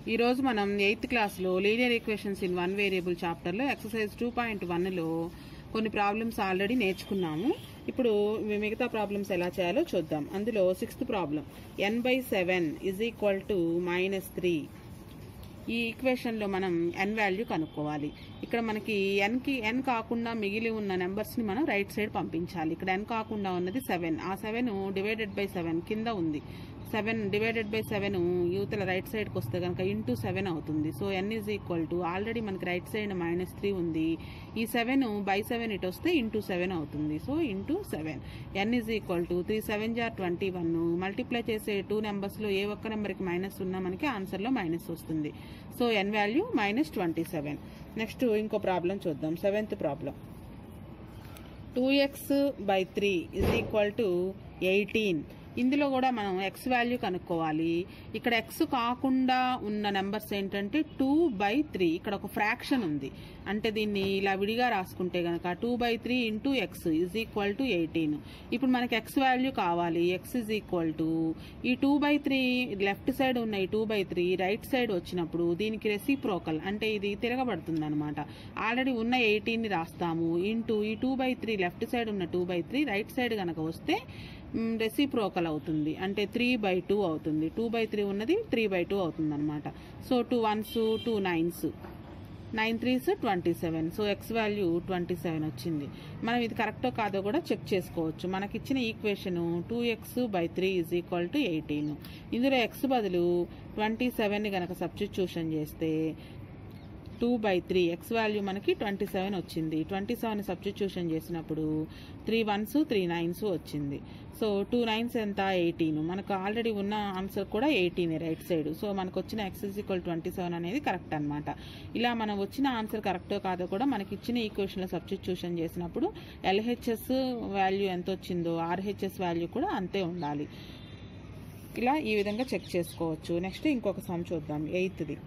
ఈ రోజు మనం ఎయిత్ క్లాస్లో linear equations in one variable చాప్టర్లో ఎక్సర్సైజ్ టూ పాయింట్ వన్లో కొన్ని ప్రాబ్లమ్స్ ఆల్రెడీ నేర్చుకున్నాము ఇప్పుడు మీ మిగతా ప్రాబ్లమ్స్ ఎలా చేయాలో చూద్దాం అందులో sixth problem n by seven is equal to minus three ఈ ఈక్వేషన్ లో మనం ఎన్ వాల్యూ కనుక్కోవాలి ఇక్కడ మనకి ఎన్ కి ఎన్ కాకుండా మిగిలి ఉన్న నెంబర్స్ ని మనం రైట్ సైడ్ పంపించాలి ఇక్కడ ఎన్ కాకుండా ఉన్నది సెవెన్ ఆ సెవెన్ డివైడెడ్ బై సెవెన్ కింద ఉంది సెవెన్ డివైడెడ్ బై సెవెన్ యూతల రైట్ సైడ్ కి వస్తే కనుక ఇంటూ సెవెన్ అవుతుంది so n is equal to already మనకి రైట్ సైడ్ మైనస్ త్రీ ఉంది ఈ సెవెన్ బై సెవెన్ ఇటు వస్తే ఇంటూ సెవెన్ అవుతుంది so into seven n is equal to three seven జార్ ట్వంటీ వన్ మల్టిప్లై చేసే టూ నెంబర్స్ లో ఏ ఒక్క నెంబర్కి మైనస్ ఉన్నా మనకి ఆన్సర్ లో మైనస్ వస్తుంది so n value minus twenty seven next ఇంకో ప్రాబ్లం చూద్దాం seventh problem two x by three is equal to eighteen ఇందులో కూడా మనం ఎక్స్ వాల్యూ కనుక్కోవాలి ఇక్కడ ఎక్స్ కాకుండా ఉన్న నెంబర్స్ ఏంటంటే టూ బై త్రీ ఇక్కడ ఒక ఫ్రాక్షన్ ఉంది అంటే దీన్ని ఇలా విడిగా రాసుకుంటే గనక two by three into x is equal to eighteen ఇప్పుడు మనకి ఎక్స్ వాల్యూ కావాలి ఎక్స్ ఇజ్ ఈక్వల్ టు ఈ two by three left side ఉన్న ఈ two by three right side వచ్చినప్పుడు దీనికి రెసిప్రోకల్ అంటే ఇది తిరగబడుతుంది అనమాట ఆల్రెడీ ఉన్న ఎయిటీన్ ని రాస్తాము ఇంటూ ఈ two by three left side ఉన్న two by three right side గనక వస్తే రెసిప్రోకల్ అవుతుంది అంటే త్రీ బై టూ అవుతుంది టూ బై త్రీ ఉన్నది త్రీ బై టూ అవుతుంది అనమాట so two ones two nines nine threes twenty seven so x value twenty seven వచ్చింది మనం ఇది కరెక్టో కాదో కూడా చెక్ చేసుకోవచ్చు మనకి ఇచ్చిన equation two x by three is equal to eighteen ఇందులో ఎక్స్ బదులు ట్వంటీ సెవెన్ గనక సబ్స్టిట్యూషన్ చేస్తే two by three x value మనకి ట్వంటీ సెవెన్ వచ్చింది ట్వంటీ సెవెన్ సబ్స్టిట్యూషన్ చేసినప్పుడు త్రీ వన్స్ త్రీ నైన్స్ వచ్చింది సో టూ నైన్స్ ఎంత ఎయిటీన్ మనకు ఆల్రెడీ ఉన్న ఆన్సర్ కూడా ఎయిటీన్ రైట్ సైడ్ సో మనకు వచ్చిన x is equal twenty seven అనేది కరెక్ట్ అనమాట ఇలా మనం వచ్చిన ఆన్సర్ కరెక్టో కాదో కూడా మనకి ఇచ్చిన ఈక్వేషన్లో సబ్స్టిట్యూషన్ చేసినప్పుడు ఎల్హెచ్ఎస్ వాల్యూ ఎంత వచ్చిందో ఆర్హెచ్ఎస్ వాల్యూ కూడా అంతే ఉండాలి ఇలా ఈ విధంగా చెక్ చేసుకోవచ్చు నెక్స్ట్ ఇంకొక సమ్ చూద్దాం ఎయిత్ది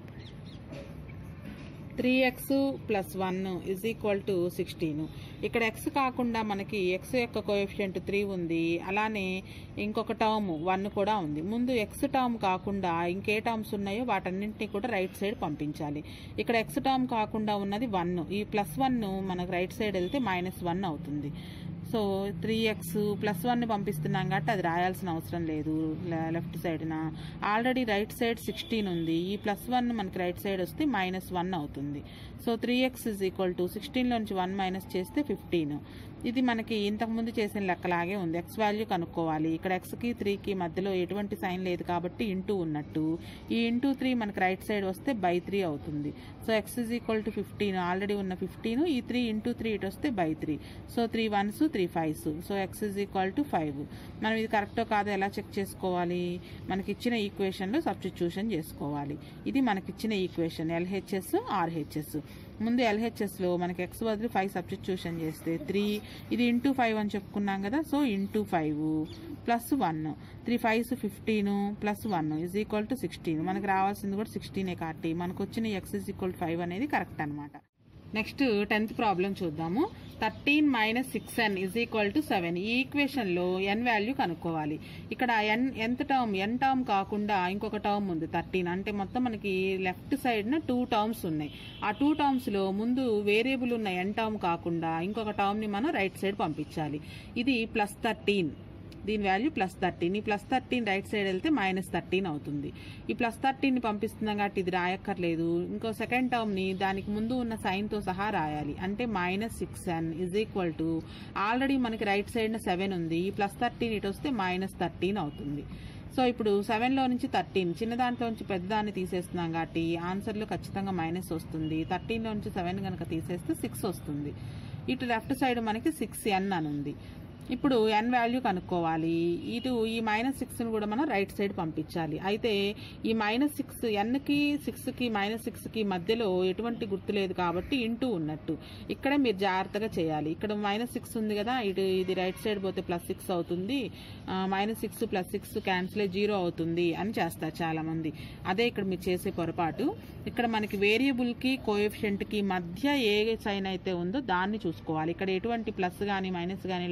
three x plus one is equal to sixteen ఇక్కడ ఎక్స్ కాకుండా మనకి ఎక్స్ యొక్క కోఎఫిషియంట్ త్రీ ఉంది అలానే ఇంకొక టర్మ్ వన్ కూడా ఉంది ముందు ఎక్స్ టర్మ్ కాకుండా ఇంకే టర్మ్స్ ఉన్నాయో వాటన్నింటినీ కూడా రైట్ సైడ్ పంపించాలి ఇక్కడ ఎక్స్ టర్మ్ కాకుండా ఉన్నది వన్ ఈ ప్లస్ వన్ మనకు రైట్ సైడ్ వెళ్తే మైనస్ వన్ అవుతుంది so three x plus one పంపిస్తున్నాం కాబట్టి అది రాయాల్సిన అవసరం లేదు లెఫ్ట్ సైడ్న ఆల్రెడీ రైట్ సైడ్ సిక్స్టీన్ ఉంది ఈ ప్లస్ వన్ మనకి రైట్ సైడ్ వస్తే మైనస్ వన్ అవుతుంది so three x is equal to సిక్స్టీన్లోంచి వన్ మైనస్ చేస్తే ఫిఫ్టీన్ ఇది మనకి ఇంతకుముందు చేసిన లెక్కలాగే ఉంది ఎక్స్ వాల్యూ కనుక్కోవాలి ఇక్కడ ఎక్స్కి త్రీకి మధ్యలో ఎటువంటి సైన్ లేదు కాబట్టి ఇంటూ ఉన్నట్టు ఈ ఇంటూ త్రీ మనకి రైట్ సైడ్ వస్తే బై త్రీ అవుతుంది so x is equal to fifteen already ఉన్న ఫిఫ్టీన్ ఈ త్రీ ఇంటూ త్రీ ఇటు వస్తే by three so three ones three fives so x is equal to five మనం ఇది కరెక్టో కాదో ఎలా చెక్ చేసుకోవాలి మనకి ఇచ్చిన ఈక్వేషన్లో సబ్స్టిట్యూషన్ చేసుకోవాలి ఇది మనకిచ్చిన ఈక్వేషన్ ఎల్హెచ్ఎస్ ఆర్హెచ్ఎస్ ముందు ఎల్హెచ్ఎస్లో మనకి ఎక్స్ బదులు ఫైవ్ సబ్స్టిట్యూషన్ చేస్తే త్రీ ఇది ఇంటూ ఫైవ్ అని చెప్పుకున్నాం కదా so into five plus one three fives fifteen plus one is equal to sixteen మనకి రావాల్సింది కూడా సిక్స్టీనే కాబట్టి మనకు వచ్చిన ఎక్స్ ఇజ్ ఈక్వల్ ఫైవ్ అనేది కరెక్ట్ అనమాట నెక్స్ట్ టెన్త్ ప్రాబ్లం చూద్దాము thirteen minus six n is equal to seven ఈ ఈక్వేషన్ లో ఎన్ వాల్యూ కనుక్కోవాలి ఇక్కడ ఎన్ ఎంత టర్మ్ ఎన్ టర్మ్ కాకుండా ఇంకొక టర్మ్ ఉంది థర్టీన్ అంటే మొత్తం మనకి లెఫ్ట్ సైడ్ న టూ టర్మ్స్ ఉన్నాయి ఆ టూ టర్మ్స్ లో ముందు వేరియబుల్ ఉన్న ఎన్ టర్మ్ కాకుండా ఇంకొక టర్మ్ ని మనం రైట్ సైడ్ పంపించాలి ఇది ప్లస్ థర్టీన్ దీని వాల్యూ ప్లస్ థర్టీన్ ఈ ప్లస్ థర్టీన్ రైట్ సైడ్ వెళ్తే మైనస్ థర్టీన్ అవుతుంది ఈ ప్లస్ థర్టీన్ ని పంపిస్తున్నాం కాబట్టి ఇది రాయక్కర్లేదు ఇంకో సెకండ్ టర్మ్ ని దానికి ముందు ఉన్న సైన్ తో సహా రాయాలి అంటే minus six n is equal to already మనకి రైట్ సైడ్ సెవెన్ ఉంది ఈ ప్లస్ థర్టీన్ ఇటు వస్తే మైనస్ థర్టీన్ అవుతుంది సో ఇప్పుడు సెవెన్ లో నుంచి థర్టీన్ చిన్న దాంట్లో నుంచి పెద్ద దాన్ని తీసేస్తున్నాం కాబట్టి ఆన్సర్ లో ఖచ్చితంగా మైనస్ వస్తుంది థర్టీన్ లో నుంచి సెవెన్ కనుక తీసేస్తే సిక్స్ వస్తుంది ఇటు లెఫ్ట్ సైడ్ మనకి సిక్స్ ఎన్ అని ఉంది ఇప్పుడు ఎన్ వాల్యూ కనుక్కోవాలి ఇటు ఈ మైనస్ సిక్స్ ని కూడా మనం రైట్ సైడ్ పంపించాలి అయితే ఈ మైనస్ సిక్స్ ఎన్ కి సిక్స్ కి మైనస్ సిక్స్ కి మధ్యలో ఎటువంటి గుర్తు లేదు కాబట్టి ఇంటూ ఉన్నట్టు ఇక్కడే మీరు జాగ్రత్తగా చేయాలి ఇక్కడ మైనస్ సిక్స్ ఉంది కదా ఇటు ఇది రైట్ సైడ్ పోతే ప్లస్ సిక్స్ అవుతుంది minus six plus six cancel zero అవుతుంది అని చేస్తారు చాలా మంది అదే ఇక్కడ మీరు చేసే పొరపాటు ఇక్కడ మనకి వేరియబుల్ కి కోఎఫిషియంట్ కి మధ్య ఏ సైన్ అయితే ఉందో దాన్ని చూసుకోవాలి ఇక్కడ ఎటువంటి ప్లస్ గానీ మైనస్ గానీ లేకపోతే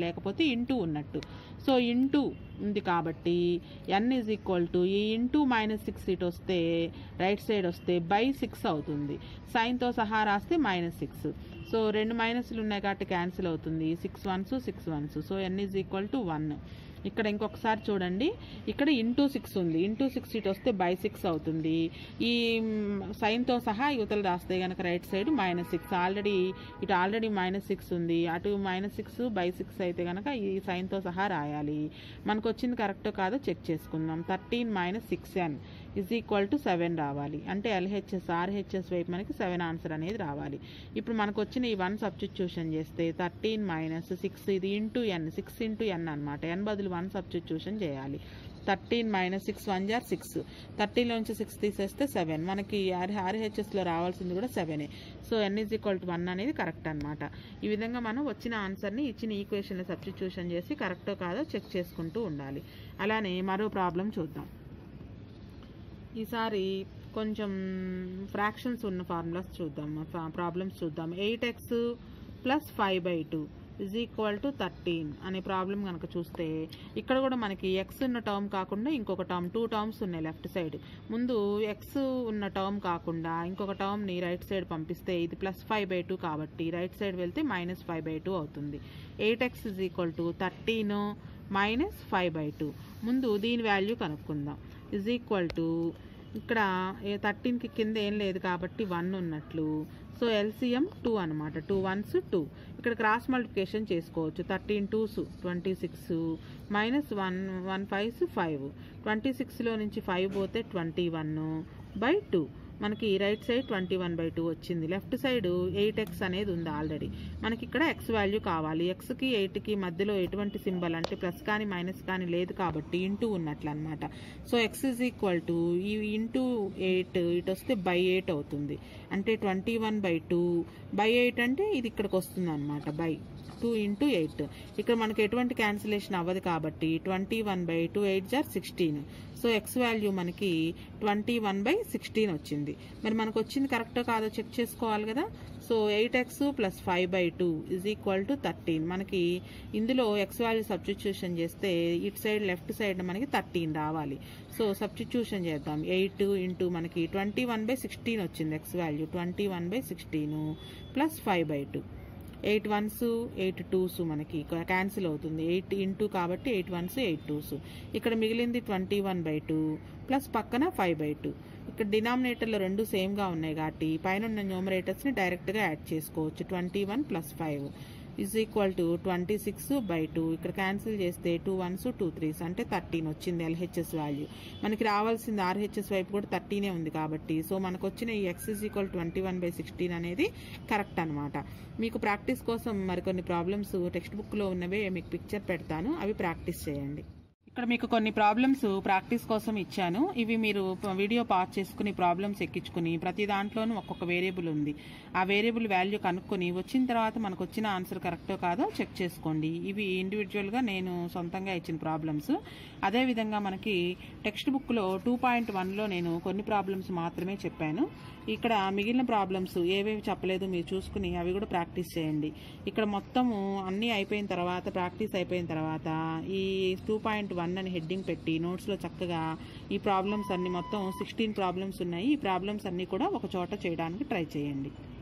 ఇంటూ ఉన్నట్టు సో ఇంటూ ఉంది కాబట్టి ఎన్ ఈజ్ ఈక్వల్ టు ఈ ఇంటూ మైనస్ సిక్స్ ఇటు వస్తే రైట్ సైడ్ వస్తే బై సిక్స్ అవుతుంది సైన్తో సహా రాస్తే మైనస్ సిక్స్ సో రెండు మైనస్లు ఉన్నాయి కాబట్టి క్యాన్సిల్ అవుతుంది six ones six ones so n is equal to one ఇక్కడ ఇంకొకసారి చూడండి ఇక్కడ ఇంటూ సిక్స్ ఉంది ఇంటూ సిక్స్ ఇటు వస్తే బై సిక్స్ అవుతుంది ఈ సైన్తో సహా యువతలు రాస్తే కనుక right side minus six already ఇటు ఆల్రెడీ మైనస్ సిక్స్ ఉంది అటు మైనస్ సిక్స్ బై సిక్స్ అయితే కనుక ఈ సైన్తో సహా రాయాలి మనకు వచ్చింది కరెక్టో కాదో చెక్ చేసుకుందాం thirteen minus six n is equal to seven రావాలి అంటే ఎల్హెచ్ఎస్ ఆర్హెచ్ఎస్ వైపు మనకి సెవెన్ ఆన్సర్ అనేది రావాలి ఇప్పుడు మనకు వచ్చిన ఈ వన్ సబ్స్టిట్యూషన్ చేస్తే థర్టీన్ మైనస్ సిక్స్ ఇది into n six into n అనమాట ఎన్ బదులు వన్ సబ్స్టిట్యూషన్ చేయాలి థర్టీన్ మైనస్ సిక్స్ వన్ జార్ సిక్స్ థర్టీన్లోంచి సిక్స్ తీసేస్తే సెవెన్ మనకి ఆర్ ఆర్హెచ్ఎస్లో రావాల్సింది కూడా సెవెనే so n is equal to one అనేది కరెక్ట్ అనమాట ఈ విధంగా మనం వచ్చిన ఆన్సర్ని ఇచ్చిన ఈక్వేషన్లో సబ్స్టిట్యూషన్ చేసి కరెక్టో కాదో చెక్ చేసుకుంటూ ఉండాలి అలానే మరో ప్రాబ్లం చూద్దాం ఈసారి కొంచెం ఫ్రాక్షన్స్ ఉన్న ఫార్ములాస్ చూద్దాం ప్రాబ్లమ్స్ చూద్దాం eight x plus five by two is equal to thirteen అనే ప్రాబ్లం కనుక చూస్తే ఇక్కడ కూడా మనకి ఎక్స్ ఉన్న టర్మ్ కాకుండా ఇంకొక టర్మ్ టూ టర్మ్స్ ఉన్నాయి లెఫ్ట్ సైడ్ ముందు ఎక్స్ ఉన్న టర్మ్ కాకుండా ఇంకొక టర్మ్ని రైట్ సైడ్ పంపిస్తే ఇది ప్లస్ ఫైవ్ బై టూ కాబట్టి రైట్ సైడ్ వెళ్తే మైనస్ ఫైవ్ బై టూ అవుతుంది eight x is equal to thirteen minus five by two ముందు దీని వాల్యూ కనుక్కుందాం ఇజ్ ఈక్వల్ టు ఇక్కడ థర్టీన్కి కింద ఏం లేదు కాబట్టి వన్ ఉన్నట్లు సో ఎల్సిఎం టూ అనమాట టూ వన్స్ టూ ఇక్కడ క్రాస్ మల్టిప్లికేషన్ చేసుకోవచ్చు thirteen twos twenty six minus one one fives five twenty సిక్స్లో నుంచి ఫైవ్ పోతే ట్వంటీ వన్ బై టూ మనకి right side twenty one by two వచ్చింది లెఫ్ట్ సైడ్ ఎయిట్ ఎక్స్ అనేది ఉంది ఆల్రెడీ మనకి ఇక్కడ ఎక్స్ వాల్యూ కావాలి ఎక్స్కి ఎయిట్కి మధ్యలో ఎటువంటి సింబల్ అంటే ప్లస్ కానీ మైనస్ కానీ లేదు కాబట్టి ఇంటూ ఉన్నట్లు అనమాట so x is equal to ఈ ఇంటూ ఎయిట్ ఇటు వస్తే బై ఎయిట్ అవుతుంది అంటే twenty one by two by eight అంటే ఇది ఇక్కడికి వస్తుంది అనమాట బై టూ ఇంటూ ఎయిట్ ఇక్కడ మనకి ఎటువంటి క్యాన్సిలేషన్ అవ్వదు కాబట్టి twenty one by two eight జార్ సిక్స్టీన్ సో ఎక్స్ వాల్యూ మనకి ట్వంటీ వన్ బై సిక్స్టీన్ వచ్చింది మరి మనకు వచ్చింది కరెక్టో కాదో చెక్ చేసుకోవాలి కదా so eight x plus five by two is equal to thirteen మనకి ఇందులో ఎక్స్ వాల్యూ సబ్స్టిట్యూషన్ చేస్తే ఇటు సైడ్ లెఫ్ట్ సైడ్ మనకి థర్టీన్ రావాలి సో సబ్స్టిట్యూషన్ చేద్దాం ఎయిట్ ఇంటూ మనకి ట్వంటీ వన్ బై సిక్స్టీన్ వచ్చింది x value twenty one by sixteen plus five by two eight ones eight twos మనకి క్యాన్సిల్ అవుతుంది ఎయిట్ ఇంటూ కాబట్టి ఎయిట్ వన్స్ ఎయిట్ టూస్ ఇక్కడ మిగిలింది twenty one by two plus పక్కన five by two ఇక్కడ డినామినేటర్లో రెండు సేమ్గా ఉన్నాయి కాబట్టి పైన ఉన్న న్యూమరేటర్స్ని డైరెక్ట్గా యాడ్ చేసుకోవచ్చు twenty one plus five is equal to twenty six by two ఇక్కడ క్యాన్సిల్ చేస్తే టూ వన్స్ టూ త్రీస్ అంటే థర్టీన్ వచ్చింది ఎల్హెచ్ఎస్ వాల్యూ మనకి రావాల్సింది ఆర్హెచ్ఎస్ వైపు కూడా థర్టీనే ఉంది కాబట్టి సో మనకు వచ్చిన ఈ x is equal twenty one by sixteen అనేది కరెక్ట్ అనమాట మీకు ప్రాక్టీస్ కోసం మరికొన్ని ప్రాబ్లమ్స్ టెక్స్ట్ బుక్లో ఉన్నవే మీకు పిక్చర్ పెడతాను అవి ప్రాక్టీస్ చేయండి ఇక్కడ మీకు కొన్ని ప్రాబ్లమ్స్ ప్రాక్టీస్ కోసం ఇచ్చాను ఇవి మీరు ప- వీడియో పాస్ చేసుకుని ప్రాబ్లమ్స్ ఎక్కించుకుని ప్రతి దాంట్లోనూ ఒక్కొక్క వేరియబుల్ ఉంది ఆ వేరియబుల్ వాల్యూ కనుక్కొని వచ్చిన తర్వాత మనకు వచ్చిన ఆన్సర్ కరెక్టో కాదో చెక్ చేసుకోండి ఇవి ఇండివిజువల్గా నేను సొంతంగా ఇచ్చిన ప్రాబ్లమ్స్ అదేవిధంగా మనకి టెక్స్ట్ బుక్లో టూ పాయింట్ వన్లో నేను కొన్ని ప్రాబ్లమ్స్ మాత్రమే చెప్పాను ఇక్కడ మిగిలిన ప్రాబ్లమ్స్ ఏవేవి చెప్పలేదు మీరు చూసుకుని అవి కూడా ప్రాక్టీస్ చేయండి ఇక్కడ మొత్తము అన్నీ అయిపోయిన తర్వాత ప్రాక్టీస్ అయిపోయిన తర్వాత ఈ టూ పాయింట్ వన్ అని హెడ్డింగ్ పెట్టి నోట్స్లో చక్కగా ఈ ప్రాబ్లమ్స్ అన్ని మొత్తం సిక్స్టీన్ ప్రాబ్లమ్స్ ఉన్నాయి ఈ ప్రాబ్లమ్స్ అన్నీ కూడా ఒక చోట చేయడానికి ట్రై చేయండి